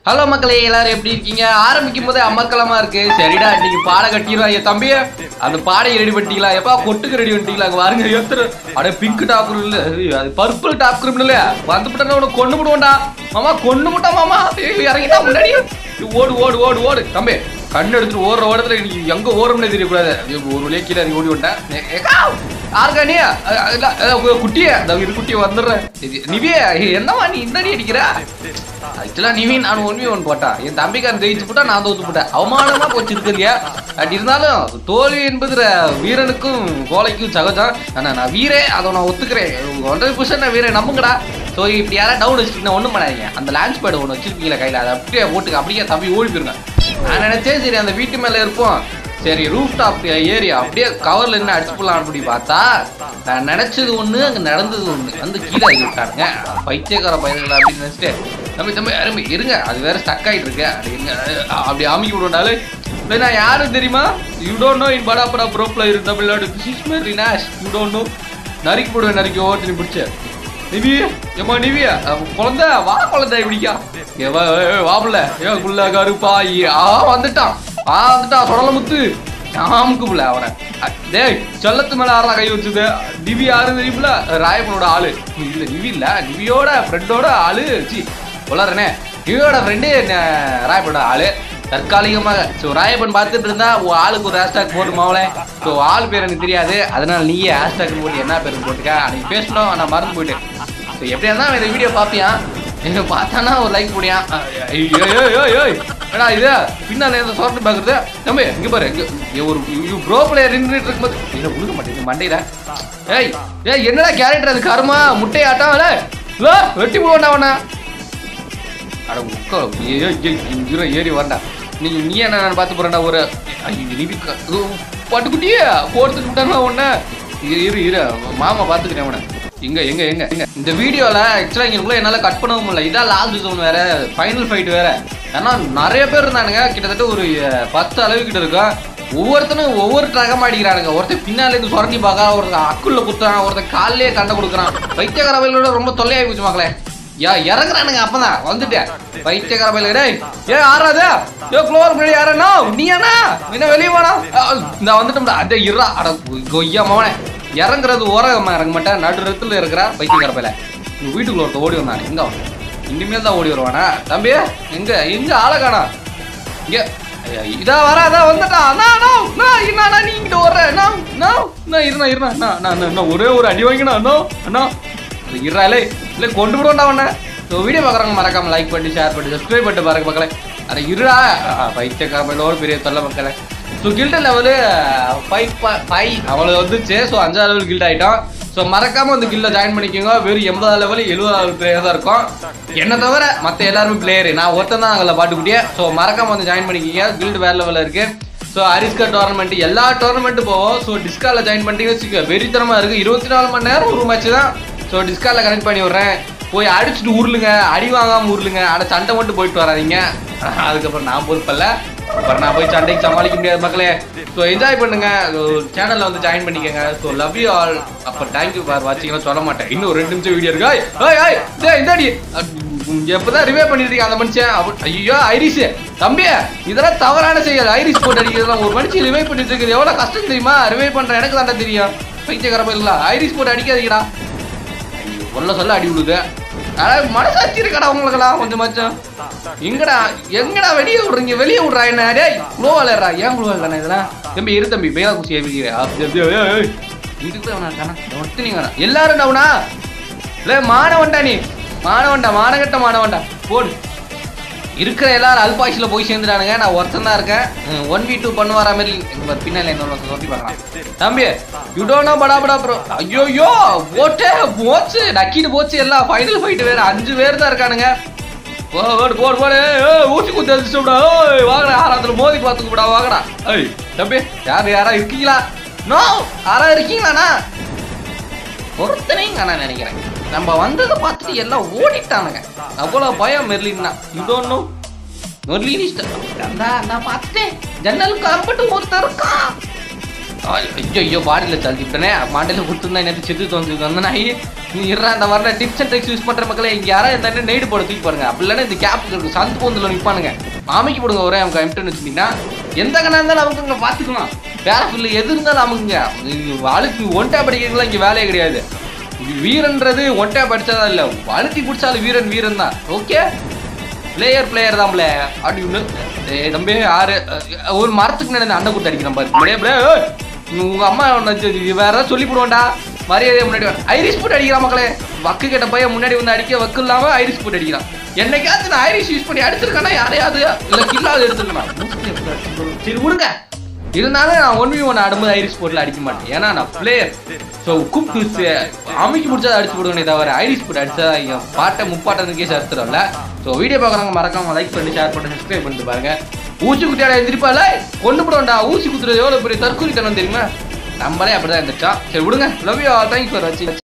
Hello மக்களே எல்லாரும் எப்படி இருக்கீங்க ஆரம்பிக்கும் போதே அமர்க்கலமா இருக்கு சரிடா இன்னைக்கு பாடை கட்டிடுவாங்க தம்பி அந்த பாடையை ரெடி பண்ணிட்டீங்களா எப்பா கொட்டுக்கு ரெடி பண்ணிட்டீங்களா அங்க பாருங்க எத்தனை அட பிங்க் டாப் இல்ல அது பர்பிள் டாப் கிரிமினல் வந்துவிட்டா உனக்கு கொண்டு விடுவோம்டா மாமா கொண்டு விட்டா மாமா ஏய், இறங்கிட்டா முன்னாடி ஓடு ஓடு ஓடு ஓடு தம்பி கண்ணு எடுத்துட்டு ஓடுற ஓடத்துல நீ எங்க ஓடும்னே தெரியக்கூடாது ஐயோ, ஒரு வழியா கீழே இறங்கி ஓடி விட்டேன் ஏ- ஏக்கா, யாருக்கா நீ அ- அ- இல்ல, அ, உ- குட்டியே இந்த இரு குட்டியை வந்துடுறேன் இது, நிவியே என்னவா நீ இந்த அடி அடிக்கிற ஆக்சுவலா நிவின் நான் ஒன்வி ஒன் போட்டான் என் தம்பிக்காரன் ஜெயிச்சு போட்டா நான் தோத்து போட்டேன் அவமானமா போச்சு இருக்குங்க அப்படி இருந்தாலும் தோல்வி என்பது ர- வீரனுக்கும் கோலைக்கும் சகஜம் ஆனா நான் வீரே அதை நான் ஒத்துக்கிறேன் ஹண்ட்ரட் பர்சன்ட் நான் வீரன் நம்புங்கடா ஸோ இப்படி யாராவது டவுன் வச்சுட்டு ஒன்றும் பண்ணாதீங்க அந்த லான்ச் பேட் ஒன்று வச்சிருக்கீங்களா கையில் அதை அப்படியே போட்டுக்க அப்படியே தம்பி ஓடி போயிருங்க நான் நினைச்சேன் சரி அந்த வீட்டு மேலே இருப்போம் சரி ரூஃப் டாப் ஏறி அப்படியே கவர்ல என்ன அடிச்சு போடலாம் அப்படி பார்த்தா நான் நினைச்சது ஒண்ணு அங்க நடந்தது ஒண்ணு வந்து கீழே இறக்கி விட்டானுங்க பைத்தியக்கார பயிர்கள் அப்படின்னு நினைச்சிட்டு தம்பி தம்பி அருமை இருங்க அது வேற ஸ்டக் ஆயிட்டு இருக்கு அப்படி இருங்க அப்படி அமைக்கி விடுனாலே நான் யாரும் தெரியுமா யூ டோன்ட் நோ இன் படா படா pro player Tamil Nadu this is my Rinash you don't know நறுக்கி போடுவேன் நறுக்கி ஓட்டி பிடிச்ச நிவி ஏமா நிவி அவன் குழந்தை வா குழந்தை இப்படிக்கா ஏ வா ஏ, ஏ, வாப்புல ஏ குள்ள கருப்பா ஏ, ஆ வந்துட்டான் ஆ வந்துட்டான் சொடல முத்து ஆமுக்கு புள்ள அவனை அ, டேய் செல்லத்து மேல யாரா கை வச்சது நிவி யாரு தெரியுமில ராயப்பனோட ஆளு இல்ல நிவி இல்ல நிவியோட ஃப்ரெண்டோட ஆளு சி வளரனே நிவியோட ஃப்ரெண்டு ராயப்பனோட ஆளு தற்காலிகமாக ஸோ ராயப்பன் பார்த்துட்டு இருந்தா உன் ஆளுக்கு ஒரு ஹேஷ்டாக் போட்டு மாவளே ஸோ ஆள் பேர் எனக்கு தெரியாது அதனால நீயே ஹேஷ்டாக் போட்டு என்ன பேர் போட்டுக்க அன்னைக்கு பேசணும் நான் மறந்து போயிட்டேன் ஸோ எப்படியா இருந்தாலும் இந்த வீடியோ பார்ப்பியா என்ன பார்த்தானா ஒரு லைக் போடியா ஏடா இது பின்னால இருந்து சோர்ட்டு பார்க்குறது தம்பி இங்க பாரு இங்க இங்க ஒரு ப்ரோ பிளேயர் நின்றுட்டு இருக்கும்போது என்ன உழுக மாட்டேங்குது மண்டையில ஏய் ஏய் என்னடா கேரக்டர் அது கருமா முட்டை ஆட்டாவல வெட்டி போடா அவனை அட உட்கா ஏய் ஏய் இங்கிற ஏறி வரண்டா நீ நீ என்ன நான் பார்த்து போறேன்டா ஒரு ஐயோ நிபி பட்டுக்குட்டியே போடுத்துட்டு விட்டானா உன்ன இரு இரு இரு மாமா பார்த்துக்கிறேன் அவனை எங்க எங்க எங்க எங்க இந்த வீடியோல ஆக்சுவலா இங்களுக்குள்ள என்னால கட் பண்ணவும் முடியல இதான் லாஸ்ட் ஜோன் வேற ஃபைனல் ஃபைட் வேற ஏன்னா நிறைய பேர் இருந்தானுங்க கிட்டத்தட்ட ஒரு அஹ், பத்து அளவு கிட்ட இருக்கும் ஒவ்வொருத்தனும் ஒவ்வொரு ரகம் அடிக்கிறானுங்க ஒருத்தன் பின்னால இருந்து சுரண்டி பார்க்கறான் ஒருத்தன் அக்குள்ள குத்துறான் ஒருத்தன் கால்லயே கண்ட கொடுக்குறான் பைத்தியக்கார வயலோட ரொம்ப தொல்லையாகி போச்சு மக்களே யா இறங்குறானுங்க அப்பதான் வந்துட்டேன் பைத்தியக்கார பயில டேய் ஏ ஆறாதே ஏ குளோர் முன்னாடி யாரண்ணா நீ அண்ணா என்ன வெளியே போனா இந்த வந்துட்டோம்டா அடே இருறா அட கொய்யா மவனே இறங்குறது ஓரமா இறங்க மாட்டேன் நடு ரத்துல இருக்கிறா பைத்தியக்கார பயில உங்க வீட்டுக்குள்ள ஒருத்த ஓடி வந்தானே எங்க அவன் இனிமேல் தான் ஓடி வருவானா தம்பி எங்க எங்க ஆளை காணா இங்க ஐயா, இதா வராதா வந்துட்டா அண்ணா அண்ணா அண்ணா என்னண்ணா நீ இங்கிட்ட வர்ற அண்ணா அண்ணா அண்ணா இருண்ணா இருண்ணா அண்ணா அண்ணா அண்ணா, அண்ணா ஒரே ஒரு அடி வாங்கினா அண்ணா அண்ணா இறாலே இல்லை கொண்டு விடுவோம்டா உன்னை ஸோ வீடியோ பார்க்குறவங்க மறக்காம லைக் பண்ணி ஷேர் பண்ணி சப்ஸ்கிரைப் பண்ணிட்டு பாருங்க மக்களே அட இருடா பைத்தியக்காரமையிலோட பெரிய தொல்லை மக்களே so guild level five five அவ்வளோ வந்துச்சு ஸோ அஞ்சாவது லெவல் கில்ட் ஆகிட்டோம் ஸோ மறக்காம வந்து கில்ல ஜாயின் பண்ணிக்கோங்க வெறும் எண்பதாவது லெவல் எழுபதாவது பிளேயர் தான் இருக்கும் என்ன தவிர மற்ற எல்லாருமே பிளேயர் நான் ஒருத்தன் தான் அங்கே பாட்டுக்குட்டியே ஸோ மறக்காம வந்து ஜாயின் பண்ணிக்கோங்க கில்டு வேற லெவலில் இருக்கு ஸோ அரிஸ்கா டோர்னமெண்ட் எல்லா டோர்னமெண்ட்டும் போவோம் ஸோ டிஸ்கால ஜாயின் பண்ணிட்டீங்கன்னு வச்சுக்க வெறித்தனமா இருக்கு இருபத்தி நாலு மணி நேரம் ஒரு மேட்ச் தான் ஸோ டிஸ்கால கனெக்ட் பண்ணி விட்றேன் போய் அடிச்சுட்டு உருளுங்க அடி வாங்காம உருளுங்க ஆனா சண்டை மட்டும் போயிட்டு வராதீங்க அதுக்கப்புறம் நான் பொறுப்பல்ல அப்புறம் நான் போய் சண்டைக்கு சமாளிக்க முடியாது மக்களே ஸோ என்ஜாய் பண்ணுங்க சேனல்ல வந்து ஜாயின் பண்ணிக்கோங்க ஸோ லவ் யூ ஆல் அப்போ தேங்க்யூ ஃபார் வாட்சிங்லாம் சொல்ல மாட்டேன் இன்னும் ஒரு ரெண்டு நிமிஷம் வீடியோ இருக்கு ஏய், ஏய் ஏய் டேய் இந்தாடி எப்பதான் ரிவே பண்ணிட்டு இருக்க அந்த மனுஷன் அப்ப- ஐயோ ஐரிஸ் தம்பி இதெல்லாம் தவறான செயல் ஐரிஸ் போட்டு அடிக்கிறதுலாம் ஒரு மனுஷன் ரிவே பண்ணிட்டு இருக்குது எவ்வளவு கஷ்டம் தெரியுமா ரிவே பண்ற எனக்கு தாண்டா தெரியும் பைத்தியக்கார இல்ல ஐரிஸ் போட்டு அடிக்காதீங்கடா ஐயோ, சொல்ல சொல்ல அடி விடுது ஆனா மனசாட்சி இருக்கடா உங்களுக்கெல்லாம் கொஞ்சம் மச்சம் எங்கடா எங்கடா வெளியே விடுறீங்க வெளியே விடுறா என்ன டேய் குளோ விளையாடுறா ஏன் குளோ விளையாடுறா இதெல்லாம் தம்பி இரு தம்பி பேரா குச்சி ஏவிக்கிறேன் இதுக்கு தான் வேணா காணா ஒட்டு நீங்க வேணாம் எல்லாரும் டவுனா இல்லை மானவன்டா நீ மானவன்டா மானகட்ட மானவன்டா போடு இருக்கிற எல்லாரும் அல்பாய்ஸ்ல போய் சேர்ந்துட்டானுங்க நான் ஒருத்தன் தான் இருக்கேன் ஒன் வி டூ பண்ணுவாரா மாதிரி எங்க பின்னால என்ன சொல்லி பார்க்கலாம் தம்பி யூ டோன்ட் நோ படா படா ப்ரோ ஐயோ போட்டே போச்சு நக்கிட்டு போச்சு எல்லாம் ஃபைனல் ஃபைட் வேற அஞ்சு பேர் தான் இருக்கானுங்க போ போடு போடு போடு ஏய், ஊசி குத்து அடிச்சுடா ஏய் வாங்கடா ஆறாத்துல மோதி பார்த்துக்கூடா வாங்கடா ஏய் தம்பி யார் யாரா இருக்கீங்களா நோ யாரா இருக்கீங்களாண்ணா ஒருத்தனையும் காண நினைக்கிறேன் நம்ம வந்ததை பார்த்துட்டு எல்லாம் ஓடிட்டானுங்க அவ்வளோ பயம் மெர்லின்னா யூ டோன்ட் நோ மெர்லின் இஷ்டம் அந்த நான் பார்த்துட்டேன் ஜன்னலுக்கு அம்பட்டு ஒருத்தர் இருக்கான் ஐயோ ஐயோ பாடியில் தள்ளிவிட்டனே மாண்டையில் கொடுத்துருந்தா நேற்று செத்து தோணுது அந்த நாய் நீ இருற அந்த வர டிப்ஸ் அண்ட் ட்ரிக்ஸ் யூஸ் பண்ணுற மக்களே இங்கே யாராவது இருந்தாலும் நெய்டு போட தூக்கி பாருங்க அப்படி இல்லைன்னா இந்த கேப் இருக்கு சந்து போந்தில் நிற்பானுங்க அமைக்கி போடுங்க ஒரே அவங்க எம்டன் வச்சுக்கிட்டீங்கன்னா எந்த கணா இருந்தாலும் அவங்க அங்கே பார்த்துக்கலாம் வேற ஃபுல்லு எது இருந்தாலும் அமுக்குங்க அழுத்தி ஒன்டா படிக்கிறதுலாம் இங்கே வேலையே கிடையாது வீரன்றது ஒன்டா படிச்சாதான் இல்லை அழுத்தி பிடிச்சாலும் வீரன் வீரன் தான் ஓகே பிளேயர் பிளேயர் தான்ல அப்படின்னு ஏய் தம்பி ஆறு அஹ், ஒரு மரத்துக்கு நடந்த அண்டை கூட்டு அடிக்கிறான் பாரு அப்படியே அப்படியே ஏய், உங்க அம்மா உன்னை இது- இது வேற ஏதாவது சொல்லி போடுவான்டா மரியாதையை முன்னாடி வா. ஐரிஷ் போட்டு அடிக்கிறான் மக்களே வக்கு கேட்ட பையன் முன்னாடி வந்து அடிக்க வக்கு இல்லாம ஐரிஷ் போட்டு அடிக்கிறான் என்னைக்காவது நான் ஐரிஷ் யூஸ் பண்ணி அடிச்சிருக்கானா யாரையாவது இல்ல கில்லாவது எடுத்துருக்கானா சரி விடுங்க இருந்தாலும் நான் ஒன் வி ஒன் ஆடும்போது ஐரிஷ் போட்டில் அடிக்க மாட்டேன் ஏன்னா நான் பிளேயர் ஸோ கூப்பிட்டு அமைக்கி முடிச்சா அடிச்சு போடுவேனே தவிர ஐரிஷ் போட்டு அடிச்சா என் பாட்டை முப்பாட்டனுக்கே சேர்த்துறோம்ல ஸோ வீடியோ பார்க்குறவங்க மறக்காம லைக் பண்ணி ஷேர் பண்ணி சப்ஸ்கிரைப் பண்ணிட்டு பாருங்க ஊசி குத்தியாட எந்திரிப்பால கொண்டு போடுவோம்டா ஊசி குத்துறது எவ்வளோ பெரிய தற்கொலை தனம் தெரியுமா நம்மளே அப்படிதான் இருந்துச்சோம் சரி விடுங்க லவ் யூ தேங்க்ஸ் ஃபார் வாட்சிங்